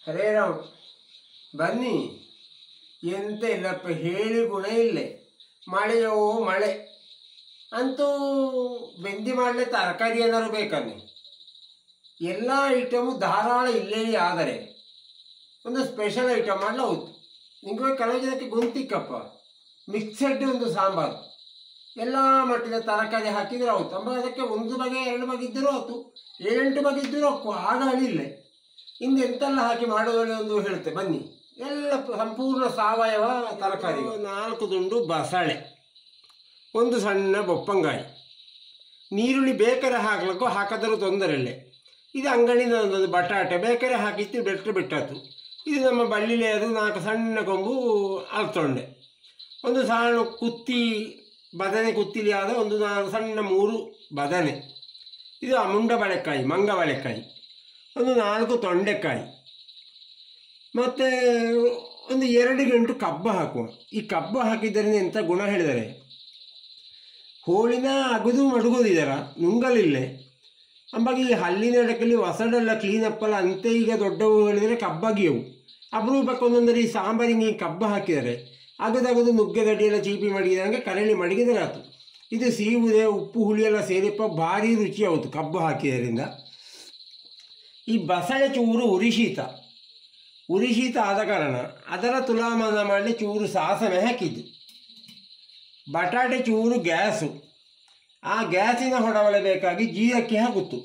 ಹರೇ ರಾಮ್ ಬನ್ನಿ ಎಂತ ಇಲ್ಲಪ್ಪ ಹೇಳಿ ಗುಣ ಇಲ್ಲೇ ಮಳೆಯೋ ಮಳೆ ಅಂತೂ ಬೆಂದಿ ಮಾಡಲೆ ತರಕಾರಿ ಏನಾದ್ರು ಬೇಕನ್ನಿ ಎಲ್ಲ ಐಟಮು ಧಾರಾಳ ಇಲ್ಲೇ ಆದರೆ ಒಂದು ಸ್ಪೆಷಲ್ ಐಟಮ್ ಮಾಡಲ ಹೌದು ನಿಮಗೆ ಕೆಲವು ಜನಕ್ಕೆ ಗೊಂತಿಕ್ಕಪ್ಪ ಮಿಕ್ಸೆಡ್ ಒಂದು ಸಾಂಬಾರು ಎಲ್ಲ ಮಟ್ಟಿನ ತರಕಾರಿ ಹಾಕಿದ್ರೆ ಹೌದು ಅಂಬ ಅದಕ್ಕೆ ಒಂದು ಬಗೆ ಎರಡು ಬಗೆ ಇದ್ದರೂ ಆಯ್ತು ಏಳೆಂಟು ಬಗೆ ಇದ್ದರೂ ಹಾಕು ಆಗ ಅಳಿಲ್ಲೆ ಇನ್ನು ಎಂತೆಲ್ಲ ಹಾಕಿ ಮಾಡುವಲ್ಲಿ ಒಂದು ಹೇಳುತ್ತೆ ಬನ್ನಿ ಎಲ್ಲ ಪ- ಸಂಪೂರ್ಣ ಸಾವಯವ ತರಕಾರಿ ನಾಲ್ಕು ದುಂಡು ಬಸಳೆ ಒಂದು ಸಣ್ಣ ಬೊಪ್ಪಂಗಾಯಿ ನೀರುಳ್ಳಿ ಬೇಕಾರೆ ಹಾಕ್ಲಿಕ್ಕೂ ಹಾಕದರೂ ತೊಂದರೆ ಇಲ್ಲ ಇದು ಅಂಗಡಿನ ಒಂದು ಬಟಾಟೆ ಬೇಕಾರೆ ಹಾಕಿತ್ತು ಬೆಟ್ಟು ಬಿಟ್ಟಾತು ಇದು ನಮ್ಮ ಬಳ್ಳಿಲೆ ಅದು ನಾಲ್ಕು ಸಣ್ಣ ಕೊಂಬು ಅಲ್ತೊಂಡೆ ಒಂದು ಸಣ್ಣ ಕುತ್ತಿ ಬದನೆ ಕುತ್ತಿಲಿ ಆದ ಒಂದು ನಾಲ್ಕು ಸಣ್ಣ ಮೂರು ಬದನೆ ಇದು ಮುಂಡ ಬಳೆಕಾಯಿ ಮಂಗ ಬಳೆಕಾಯಿ ಒಂದು ನಾಲ್ಕು ತೊಂಡೆಕಾಯಿ ಮತ್ತು ಒಂದು ಎರಡು ಗಂಟು ಕಬ್ಬು ಹಾಕುವ ಈ ಕಬ್ಬು ಹಾಕಿದ್ದರಿಂದ ಎಂಥ ಗುಣ ಹೇಳಿದರೆ ಹೋಳಿನ ಅಗದು ಮಡಗೋದಿದಾರ ನುಂಗಲಿಲ್ಲೇ ಅಂಬಾಗ ಈ ಹಲ್ಲಿನ ಎಡಕಲ್ಲಿ ಹೊಸಡೆಲ್ಲ ಕ್ಲೀನ್ ಅಪ್ಪಲ್ಲ ಅಂತೆ ಈಗ ದೊಡ್ಡವು ಹೇಳಿದರೆ ಕಬ್ಬಾಗಿಯವು ಅಪರೂಪಕ್ಕೆ ಒಂದೊಂದರೆ ಈ ಸಾಂಬಾರಿಗೆ ಈ ಕಬ್ಬು ಹಾಕಿದರೆ ಅಗದಗದು ನುಗ್ಗೆ ದಡ್ಡಿಯೆಲ್ಲ ಚೀಪಿ ಮಡಗಿದಂಗೆ ಕರೆಯಲ್ಲಿ ಮಡಗಿದರೆ ಆತು ಇದು ಸೀವುದೆ ಉಪ್ಪು ಹುಳಿ ಎಲ್ಲ ಸೇರಿಪ್ಪ ಭಾರಿ ರುಚಿ ಆಯಿತು ಕಬ್ಬು ಹಾಕಿದ್ದರಿಂದ ಈ ಬಸಳೆ ಚೂರು ಉರಿಶೀತ ಉರಿಶೀತ ಆದ ಕಾರಣ ಅದರ ತುಲಾಮಾನ ಮಾಡಲಿ ಚೂರು ಸಾಸನೆ ಹಾಕಿದ್ದು ಬಟಾಟೆ ಚೂರು ಗ್ಯಾಸು ಆ ಗ್ಯಾಸಿನ ಹೊಡವಲೆ ಬೇಕಾಗಿ ಜೀರಕ್ಕೆ ಹಾಕುತ್ತು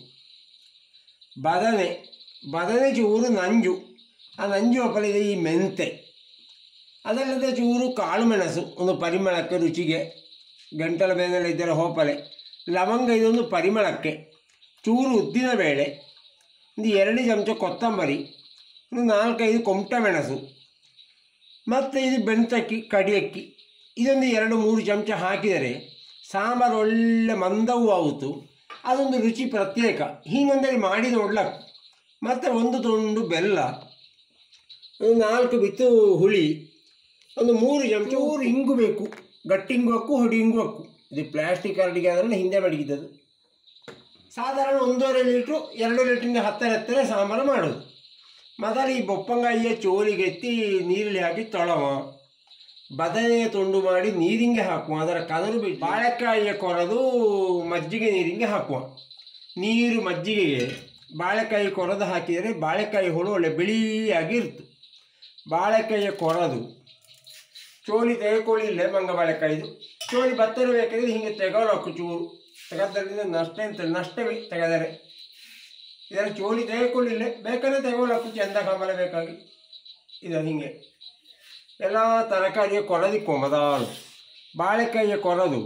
ಬದನೆ ಬದನೆ ಚೂರು ನಂಜು ಆ ನಂಜು ಅಪ್ಪಲಿದೆ ಈ ಮೆಂತೆ ಅದಲ್ಲದೆ ಚೂರು ಕಾಳು ಮೆಣಸು ಒಂದು ಪರಿಮಳಕ್ಕೆ ರುಚಿಗೆ ಗಂಟಲ ಬೇನೆಲ್ಲ ಇದ್ದರೆ ಹೋಪಲೆ ಲವಂಗ ಇದೊಂದು ಪರಿಮಳಕ್ಕೆ ಚೂರು ಉದ್ದಿನ ಬೇಳೆ ಒಂದು ಎರಡು ಚಮಚ ಕೊತ್ತಂಬರಿ ಒಂದು ನಾಲ್ಕೈದು ಕೊಮಟ ಮೆಣಸು ಮತ್ತು ಇದು ಬೆಣ್ತಕ್ಕಿ ಕಡಿಯಕ್ಕಿ ಇದೊಂದು ಎರಡು ಮೂರು ಚಮಚ ಹಾಕಿದರೆ ಸಾಂಬಾರು ಒಳ್ಳೆ ಮಂದವೂ ಆಗುತ್ತು ಅದೊಂದು ರುಚಿ ಪ್ರತ್ಯೇಕ ಹೀಗೊಂದಲ್ಲಿ ಮಾಡಿ ನೋಡ್ಲಕ್ಕೆ ಮತ್ತು ಒಂದು ತುಂಡು ಬೆಲ್ಲ ಒಂದು ನಾಲ್ಕು ಬಿತ್ತು ಹುಳಿ ಒಂದು ಮೂರು ಚಮಚ ಊರು ಇಂಗು ಬೇಕು ಗಟ್ಟಿ ಇಂಗು ಹಾಕು ಹೊಡಿ ಇಂಗು ಹಾಕು ಇದು ಪ್ಲಾಸ್ಟಿಕ್ ಅರಡಿಗೆ ಆದರೆ ಹಿಂದೆ ಮಡಗಿದ್ದದು ಸಾಧಾರಣ ಒಂದೂವರೆ ಲೀಟ್ರು ಎರಡು ಲೀಟ್ರಿಂದ ಹತ್ತರ ಹತ್ತಿರ ಸಾಂಬಾರು ಮಾಡೋದು ಮೊದಲು ಈ ಬೊಪ್ಪಂಗಾಯಿಯ ಚೋಲಿಗೆ ಎತ್ತಿ ನೀರಲ್ಲಿ ಹಾಕಿ ತೊಳವ ಬದನೆಯ ತುಂಡು ಮಾಡಿ ನೀರಿಂಗೆ ಹಾಕುವ ಅದರ ಕದರು ಬಿಟ್ಟು ಬಾಳೆಕಾಯಿಯ ಕೊರೆದು ಮಜ್ಜಿಗೆ ನೀರಿಗೆ ಹಾಕುವ ನೀರು ಮಜ್ಜಿಗೆಗೆ ಬಾಳೆಕಾಯಿ ಕೊರೆದು ಹಾಕಿದರೆ ಬಾಳೆಕಾಯಿ ಹುಳು ಒಳ್ಳೆ ಬಿಳಿಯಾಗಿ ಇರ್ತು ಬಾಳೆಕಾಯಿಯ ಕೊರೆದು ಚೋಲಿ ತೆಗೆದುಕೊಳ್ಳಿಲ್ಲ ಮಂಗ ಬಾಳೆಕಾಯಿದು ಚೋಲಿ ಭತ್ತನ ಬೇಕಾದ್ರೆ ಹಿಂಗೆ ತೆಗೊಳಕು ಚೂರು ತೆಗೆದ್ರಿಂದ ನಷ್ಟ ಅಂತ ನಷ್ಟವೇ ತೆಗೆದರೆ ಇದರ ಚೋಲಿ ತೆಗೆದುಕೊಳ್ಳಿಲ್ಲ ಬೇಕಾದ್ರೆ ತೆಗೊಳಕು ಚೆಂದ ಕಮಲ ಬೇಕಾಗಿ ಇದು ಹಿಂಗೆ ಎಲ್ಲ ತರಕಾರಿಯ ಕೊರದಿಕ್ಕೋ ಮೊದಲು ಬಾಳೆಕಾಯಿಯ ಕೊರದು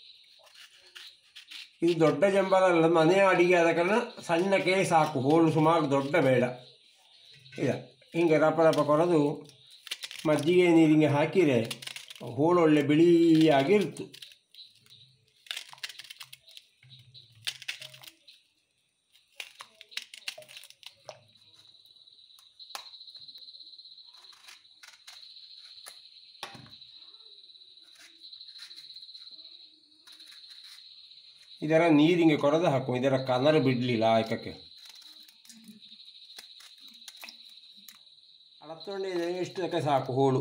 ಇದು ದೊಡ್ಡ ಜಂಬಲಲ್ಲ ಮನೆ ಅಡಿಗೆ ಆದ ಕಾರಣ ಸಣ್ಣಕ್ಕೆ ಸಾಕು ಹೋಳು ಸುಮಾರು ದೊಡ್ಡ ಬೇಡ ಇದ ಹಿಂಗೆ ರಪ ರಪ ಕೊರದು ಮಜ್ಜಿಗೆ ನೀರಿಗೆ ಹಾಕಿದರೆ ಹೋಳು ಒಳ್ಳೆ ಬಿಳಿಯಾಗಿರ್ತು ಇದರ ನೀರಿಗೆ ಕೊರೆದು ಹಾಕು ಇದರ ಕಲರ್ ಬಿಡಲಿಲ್ಲ ಆಯ್ಕಕ್ಕೆ ಅಳತ್ತೊಂಡೆ ಇಷ್ಟಕ್ಕೆ ಸಾಕು ಹೋಳು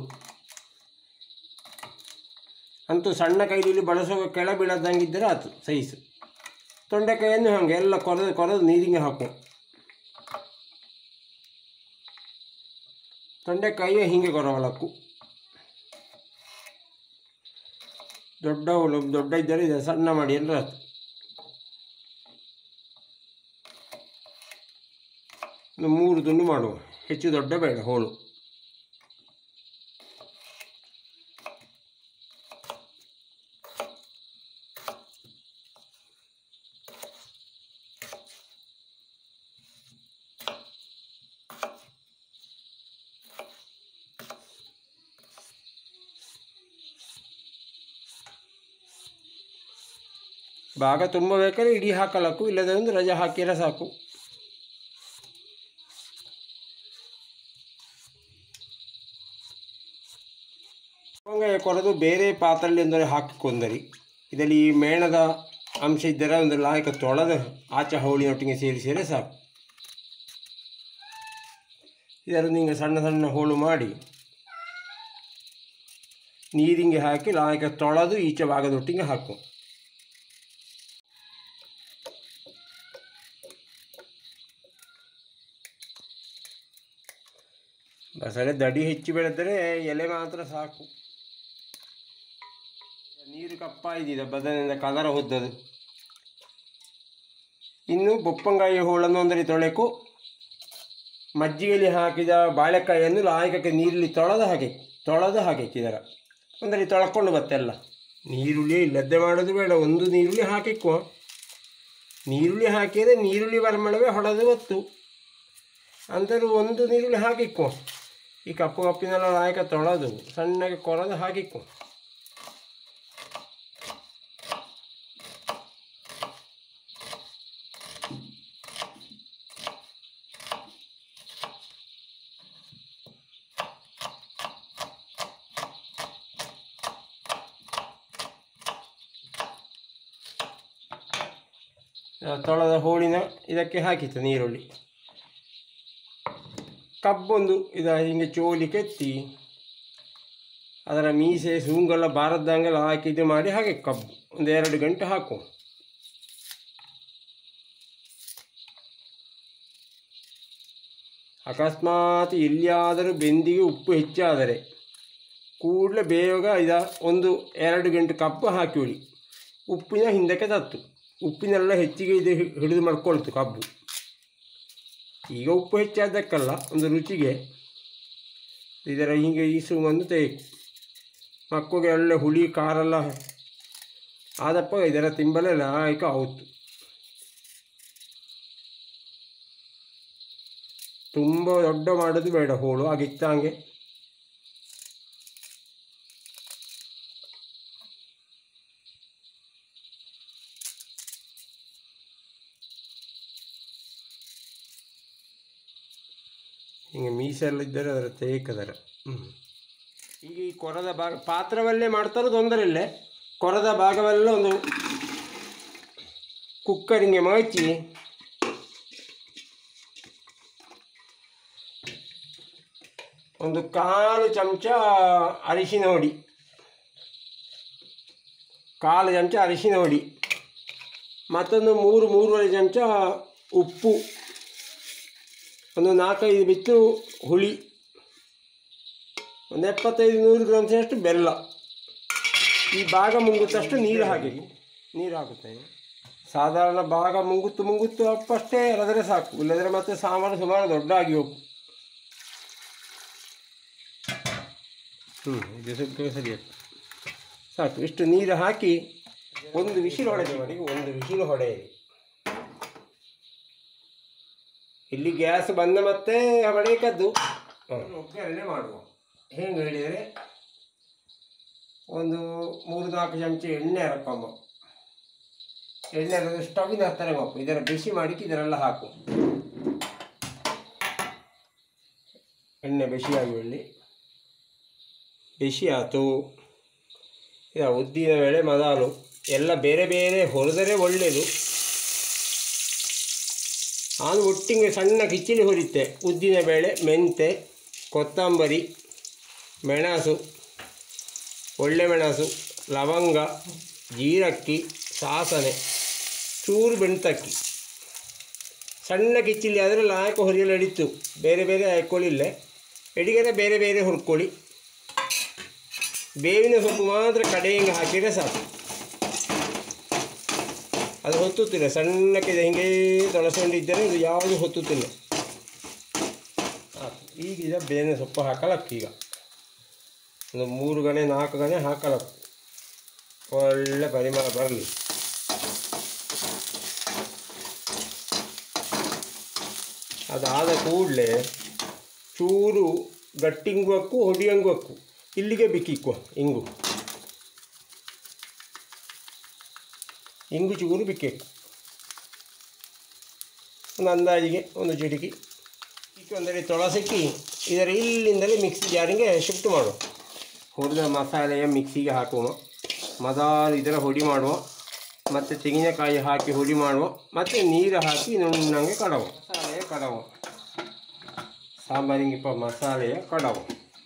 ಅಂತೂ ಸಣ್ಣ ಕೈಲಿ ಬಳಸುವ ಕೆಳ ಬೀಳದಂಗಿದ್ದರೆ ಆತು ಸೈಜ್ ತೊಂಡೆಕಾಯನ್ನು ಹಾಗೆ ಎಲ್ಲ ಕೊರೆದು ಕೊರೆದು ನೀರಿಗೆ ಹಾಕು ತೊಂಡೆಕಾಯಿ ಹೀಗೆ ಕೊರವಲಕ್ಕು ದೊಡ್ಡ ಹೋಳು ದೊಡ್ಡ ಇದ್ದರೆ ಇದೆ ಸಣ್ಣ ಮಾಡಿ ಅಂದ್ರೆ ಆತು ಒಂದು ಮೂರು ತುಂಡು ಮಾಡುವ ಹೆಚ್ಚು ದೊಡ್ಡ ಬೇಡ ಹೋಳು ಭಾಗ ತುಂಬ ಬೇಕಾದ್ರೆ ಇಡೀ ಹಾಕಲಕ್ಕು ಇಲ್ಲದೆ ಒಂದು ರಜೆ ಹಾಕಿದ್ರೆ ಸಾಕು ಲವಂಗ ಕೊರೆದು ಬೇರೆ ಪಾತ್ರೆಯಲ್ಲಿ ಅಂದರೆ ಹಾಕಿಕೊಂಡರಿ ಇದರಲ್ಲಿ ಈ ಮೇಣದ ಅಂಶ ಇದ್ದರೆ ಒಂದು ಲಾಯಕ ತೊಳೆದು ಆಚೆ ಹೌಳಿನೊಟ್ಟಿಗೆ ಸೇರಿಸಿದರೆ ಸಾಕು ಇದರಲ್ಲಿ ಹಿಂಗೆ ಸಣ್ಣ ಸಣ್ಣ ಹೋಳು ಮಾಡಿ ನೀರಿಂಗೆ ಹಾಕಿ ಲಾಯಕ ತೊಳೆದು ಈಚೆ ಭಾಗದೊಟ್ಟಿಗೆ ಹಾಕು ಬಸಳೆ ದಡಿ ಹೆಚ್ಚು ಬೆಳೆದರೆ ಎಲೆ ಮಾತ್ರ ಸಾಕು ನೀರು ಕಪ್ಪಾಯ್ದಿದೆ ಬದನೆಯಿಂದ ಕಲರ ಹೊದ್ದದು ಇನ್ನು ಬೊಪ್ಪಂಗಾಯಿ ಹೋಳನ್ನು ಒಂದರಿ ತೊಳೆಕು ಮಜ್ಜಿಗೆಯಲ್ಲಿ ಹಾಕಿದ ಬಾಳೆಕಾಯಿಯನ್ನು ಲಾಯಕಕ್ಕೆ ನೀರಲ್ಲಿ ತೊಳೆದು ಹಾಕಿ ತೊಳೆದು ಹಾಕಿ ಇದರ ಒಂದರಿ ತೊಳ್ಕೊಂಡು ಬತ್ತೆಲ್ಲ ನೀರುಳ್ಳಿ ಇಲ್ಲದ್ದೆ ಮಾಡೋದು ಬೇಡ ಒಂದು ನೀರುಳ್ಳಿ ಹಾಕಿಕ್ಕುವ ನೀರುಳ್ಳಿ ಹಾಕಿದರೆ ನೀರುಳ್ಳಿ ಬರಮಳವೇ ಹೊಡೆದು ಬತ್ತು ಅಂತರೂ ಒಂದು ನೀರುಳ್ಳಿ ಹಾಕಿಕ್ಕುವ ಈ ಕಪ್ಪು ಕಪ್ಪಿನೆಲ್ಲ ಲಾಯಕ ತೊಳೆದು ಸಣ್ಣಗೆ ಕೊರೆದು ಹಾಕಿಕ್ಕುವ ತೊಳೆದ ಹೋಳಿನ ಇದಕ್ಕೆ ಹಾಕಿತ್ತು ನೀರುಳ್ಳಿ ಕಬ್ಬೊಂದು ಇದ ಹಿಂಗೆ ಚೋಲಿ ಕೆತ್ತಿ ಅದರ ಮೀಸೆ ಸೂಂಗೆಲ್ಲ ಬಾರದಂಗೆಲ್ಲ ಹಾಕಿ ಇದು ಮಾಡಿ ಹಾಗೆ ಕಬ್ಬು ಒಂದು ಎರಡು ಗಂಟೆ ಹಾಕು ಅಕಸ್ಮಾತ್ ಎಲ್ಲಿಯಾದರೂ ಬೆಂದಿಗೆ ಉಪ್ಪು ಹೆಚ್ಚಾದರೆ ಕೂಡಲೇ ಬೇಗ ಇದ ಒಂದು ಎರಡು ಗಂಟೆ ಕಬ್ಬು ಹಾಕಿ ಉಳಿ ಉಪ್ಪಿನ ಹಿಂದಕ್ಕೆ ತತ್ತು ಉಪ್ಪಿನೆಲ್ಲ ಹೆಚ್ಚಿಗೆ ಇದು ಹಿ- ಹಿಡಿದು ಮಾಡ್ಕೊಳ್ತು ಕಬ್ಬು ಈಗ ಉಪ್ಪು ಹೆಚ್ಚಾದಕ್ಕಲ್ಲ ಒಂದು ರುಚಿಗೆ ಇದರ ಹೀಗೆ ಈಸು ಒಂದು ತೆಗೆಕು ಮಕ್ಕಳಿಗೆ ಒಳ್ಳೆ ಹುಳಿ ಖಾರೆಲ್ಲ ಆದಪ್ಪ ಇದರ ತಿಂಬಲೆ ಲಾಯಕ ಆವತ್ತು ತುಂಬ ದೊಡ್ಡ ಮಾಡೋದು ಬೇಡ ಹೋಳು ಆಗಿತ್ತಂಗೆ ಹಿಂಗೆ ಮೀಸೆಲ್ಲ ಇದ್ದರೆ ಅದರ ತೇಕದರ ಹ್ಞೂ ಈಗ ಈ ಕೊರದ ಭಾಗ ಪಾತ್ರವಲ್ಲೇ ಮಾಡ್ತಾರೋ ತೊಂದರೆ ಇಲ್ಲ ಕೊರದ ಭಾಗವೆಲ್ಲ ಒಂದು ಕುಕ್ಕರಿಂಗೆ ಮಗಚಿ ಒಂದು ಕಾಲು ಚಮಚ ಅರಿಶಿನ ಹೊಡಿ ಕಾಲು ಚಮಚ ಅರಿಶಿನ ಹೊಡಿ ಮತ್ತೊಂದು ಮೂರು ಮೂರುವರೆ ಚಮಚ ಉಪ್ಪು ಒಂದು ನಾಲ್ಕೈದು ಬಿತ್ತು ಹುಳಿ ಒಂದು ಎಪ್ಪತ್ತೈದು ನೂರು ಗ್ರಾಮ್ಸಷ್ಟು ಬೆಲ್ಲ ಈ ಭಾಗ ಮುಂಗುತ್ತಷ್ಟು ನೀರು ಹಾಕಿ ನೀರು ಹಾಕುತ್ತೇನೆ ಸಾಧಾರಣ ಭಾಗ ಮುಂಗುತ್ತು ಮುಂಗುತ್ತು ಅಪ್ಪಷ್ಟೇ ಅಲ್ಲದ್ರೆ ಸಾಕು ಇಲ್ಲದ್ರೆ ಮತ್ತೆ ಸಾಂಬಾರು ಸುಮಾರು ದೊಡ್ಡ ಆಗಿ ಹೋಗು ಹ್ಞೂ ಇದು ಸ್ವಲ್ಪ ಸರಿ ಆಯ್ತು. ಸಾಕು ಇಷ್ಟು ನೀರು ಹಾಕಿ ಒಂದು ವಿಸಿಲು ಹೊಡೆದು ಮಾಡಿ ಒಂದು ವಿಸಿಲು ಹೊಡೆಯಿರಿ ಇಲ್ಲಿ ಗ್ಯಾಸ್ ಬಂದ ಮತ್ತೆ ಹೊಡೆಯಕ್ಕದ್ದು ಒಗ್ಗರಣೆ ಮಾಡುವ ಹೇಗೆ ಹೇಳಿದರೆ ಒಂದು ಮೂರು ನಾಲ್ಕು ಚಮಚ ಎಣ್ಣೆ ಹಾಕೊಂಬ ಎಣ್ಣೆ ಹಾಕಿದ್ರೆ ಸ್ಟವಿನ ಹತ್ತಿರ ಹಾಕು ಇದರ ಬಿಸಿ ಮಾಡಿ ಇದರೆಲ್ಲ ಹಾಕು ಎಣ್ಣೆ ಬಿಸಿಯಾಗಿ ಒಳ್ಳಿ ಬಿಸಿ ಆಯ್ತು ಇದು ಉದ್ದಿನ ಬೇಳೆ ಮದಾಲು ಎಲ್ಲ ಬೇರೆ ಬೇರೆ ಹೊರದರೆ ಒಳ್ಳೆಯದು ನಾನು ಒಟ್ಟಿಗೆ ಸಣ್ಣ ಕಿಚ್ಚಲಿ ಹುರಿತೆ ಉದ್ದಿನ ಬೇಳೆ ಮೆಂತೆ ಕೊತ್ತಂಬರಿ ಮೆಣಸು ಒಳ್ಳೆ ಮೆಣಸು ಲವಂಗ ಜೀರಕ್ಕಿ ಸಾಸನೆ ಚೂರು ಬೆಣ್ತಕ್ಕಿ ಸಣ್ಣ ಕಿಚ್ಚಿಲಿ ಆದರೆ ಲಾಯಕ ಹೊರಿಯಲು ಹಿಡಿತು ಬೇರೆ ಬೇರೆ ಹಾಕ್ಕೊಳ್ಳಿಲ್ಲ ಎಡಿಗೆರೆ ಬೇರೆ ಬೇರೆ ಹುರ್ಕೊಳ್ಳಿ ಬೇವಿನ ಸೊಪ್ಪು ಮಾತ್ರ ಕಡೆಯಿಂದ ಹಾಕಿದರೆ ಸಾಕು ಅದು ಹೊತ್ತುತ್ತಿಲ್ಲ ಸಣ್ಣಕ್ಕೆ ಇದು ಹಿಂಗೆ ತೊಳಸ್ಕೊಂಡಿದ್ದರೆ ಇದು ಯಾವುದು ಹೊತ್ತುತ್ತಿಲ್ಲ ಸಾಕು ಈಗ ಇದು ಬೇವಿನ ಸೊಪ್ಪು ಹಾಕಲಕ್ಕೆ ಈಗ ಒಂದು ಮೂರು ಗಣೆ ನಾಲ್ಕು ಗಣೆ ಹಾಕಲಕ್ಕೆ ಒಳ್ಳೆ ಪರಿಮಳ ಬರಲಿ ಅದಾದ ಕೂಡಲೇ ಚೂರು ಗಟ್ಟಿಂಗುವಕ್ಕು ಹೊಡಿಯಂಗುವಕ್ಕು ಇಲ್ಲಿಗೆ ಬಿಕ್ಕಿಕ್ಕುವ ಇಂಗು ಇಂಗು ಚೂರು ಬಿಕ್ಕಬೇಕು ಒಂದು ಅಂದಾಜಿಗೆ ಒಂದು ಚಿಟಿಕಿ ಒಂದರಿ ತೊಳಸಿಕ್ಕಿ ಇದರ ಇಲ್ಲಿಂದಲೇ ಮಿಕ್ಸಿ ಜಾರಿಗೆ ಶಿಫ್ಟ್ ಮಾಡುವ ಹುರಿದ ಮಸಾಲೆಯ ಮಿಕ್ಸಿಗೆ ಹಾಕುವ ಮೊದಲು ಇದರ ಹುಡಿ ಮಾಡುವ ಮತ್ತು ತೆಂಗಿನಕಾಯಿ ಹಾಕಿ ಹುಡಿ ಮಾಡುವ ಮತ್ತು ನೀರು ಹಾಕಿ ನುಣ್ಣಂಗೆ ಕಡವ ಮಸಾಲೆ ಕಡವ ಸಾಂಬಾರಿಗೆ ಇಪ್ಪ ಮಸಾಲೆಯ ಕಡವು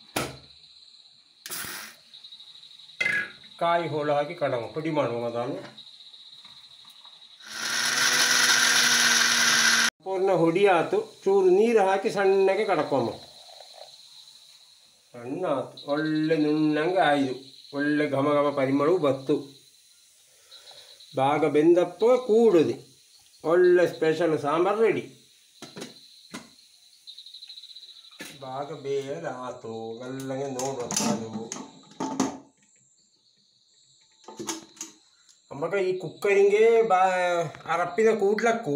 ಕಾಯಿ ಹೋಳು ಹಾಕಿ ಕಡವು ಪುಡಿ ಮಾಡುವ ಮೊದಲು ಪೂರ್ಣ ಹುಡಿ ಆತು ಚೂರು ನೀರು ಹಾಕಿ ಸಣ್ಣಗೆ ಕಡ್ಕೊಂಬ ಸಣ್ಣ ಆತು ಒಳ್ಳೆ ನುಣ್ಣಂಗೆ ಆಯ್ದು ಒಳ್ಳೆ ಘಮ ಘಮ ಪರಿಮಳವು ಬತ್ತು ಭಾಗ ಬೆಂದಪ್ಪ ಕೂಡುದು ಒಳ್ಳೆ ಸ್ಪೆಷಲ್ ಸಾಂಬಾರು ರೆಡಿ ಭಾಗ ಬೇಡ ಆತು ಮೆಲ್ಲಗೆ ನೋಡುವ ಅದು ಅಮ್ಮಗ ಈ ಕುಕ್ಕರಿಂಗೆ ಬಾ ಅರಪ್ಪಿನ ಕೂಡ್ಲಕ್ಕೂ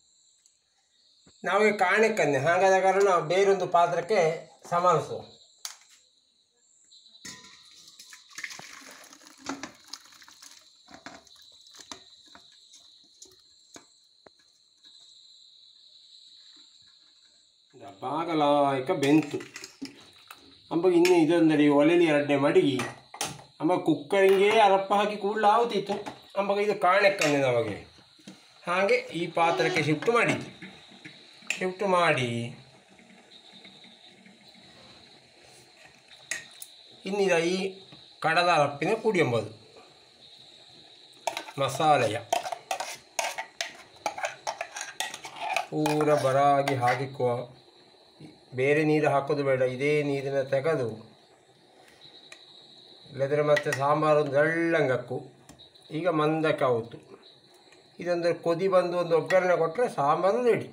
ನಾವೇ ಕಾಣಕ್ಕನ್ನೆ ಹಾಗಾದ ಕಾರಣ ಬೇರೊಂದು ಪಾತ್ರಕ್ಕೆ ಸಮಾನಿಸುವ ಬಾಗಲಾಯಕ ಬೆಂತು ಅಂಬಗ ಇನ್ನು ಇದೊಂದಡಿ ಒಲೆಲಿ ಎರಡನೇ ಮಡಗಿ ಅಂಬ ಕುಕ್ಕರಿಂಗೆ ಅರಪ್ಪ ಹಾಕಿ ಕೂಡಲ ಆಗುತ್ತಿತ್ತು ಅಂಬಗ ಇದು ಕಾಣಕ್ಕಂದೆ ನಮಗೆ ಹಾಗೆ ಈ ಪಾತ್ರಕ್ಕೆ ಶಿಫ್ಟ್ ಮಾಡಿದ್ದು ಶಿಫ್ಟ್ ಮಾಡಿ ಇನ್ನಿದ ಈ ಕಡದ ಅರಪ್ಪಿನ ಪುಡಿ ಎಂಬುದು ಮಸಾಲೆಯ ಪೂರ ಬರಾಗಿ ಹಾಕಿಕೋ ಬೇರೆ ನೀರು ಹಾಕೋದು ಬೇಡ ಇದೇ ನೀರಿನ ತೆಗೆದು ಇಲ್ಲದ್ರೆ ಮತ್ತೆ ಸಾಂಬಾರು ಒಂದು ಎಳ್ಳಂಗಕ್ಕು ಈಗ ಮಂದಕ್ಕೆ ಆಗುತ್ತು ಇದೊಂದು ಕೊದಿ ಬಂದು ಒಂದು ಒಗ್ಗರಣೆ ಕೊಟ್ಟರೆ ಸಾಂಬಾರು ರೆಡಿ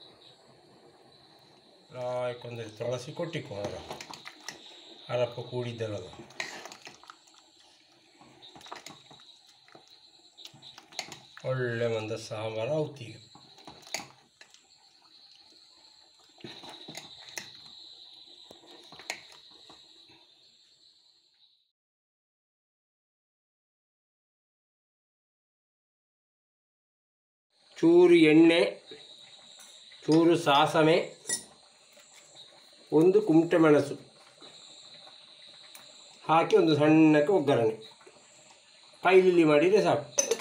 ಲಾಯ್ಕೊಂದರೆ ತುಳಸಿ ಕೊಟ್ಟಿಕೋ ಅವರ ಅರಪ್ಪ ಕೂಡಿದ್ದಲ್ಲ ಒಳ್ಳೆ ಮಂದ ಸಾಂಬಾರು ಆಯ್ತು ಈಗ ಚೂರು ಎಣ್ಣೆ ಚೂರು ಸಾಸಮೆ ಒಂದು ಕುಮಟೆ ಮೆಣಸು ಹಾಕಿ ಒಂದು ಸಣ್ಣಕ್ಕೆ ಒಗ್ಗರಣೆ ಕೈಲಿಲ್ಲಿ ಮಾಡಿದರೆ ಸಾಕು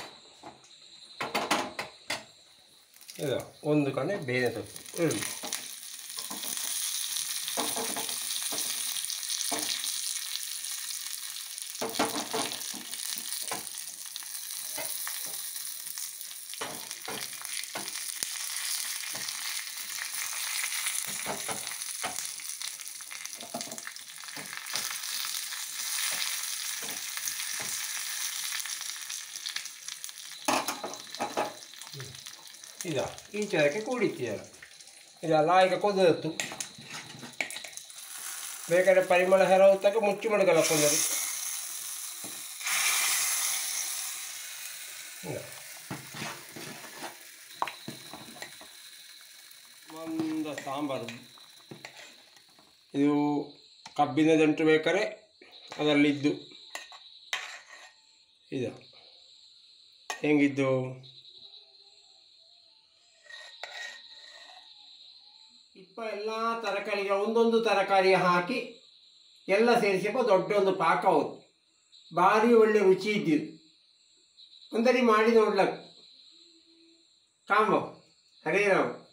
ಇದು ಒಂದು ಕಡೆ ಬೇರೆ ಸೊಪ್ಪು ಇರಲಿ ಇದ ಈಚೆದಕ್ಕೆ ಕೂಡಿಟ್ಟಿದ್ದಾರೆ ಇದೆಲ್ಲ ಈಗ ಕೊದತ್ತು ಬೇಕಾದ್ರೆ ಪರಿಮಳ ಹೆರವುತ್ತಾಗ ಮುಚ್ಚಿ ಮಡಗಲ್ಲ ಕೊಂದರಿ ಒಂದು ಸಾಂಬಾರು ಇದು ಕಬ್ಬಿನ ದಂಟು ಬೇಕಾದ್ರೆ ಅದರಲ್ಲಿದ್ದು ಇದು ಹೆಂಗಿದ್ದು ಇಪ್ಪ ಎಲ್ಲ ತರಕಾರಿಗೆ ಒಂದೊಂದು ತರಕಾರಿ ಹಾಕಿ ಎಲ್ಲ ಸೇರಿಸಿಪ್ಪ ದೊಡ್ಡ ಒಂದು ಪಾಕ ಹೌದು ಭಾರಿ ಒಳ್ಳೆ ರುಚಿ ಇದ್ದಿದ್ದು ಒಂದರಿ ಮಾಡಿ ನೋಡ್ಲಕ್ ಕಾಂಬ ಹರೇ ರಾಮ್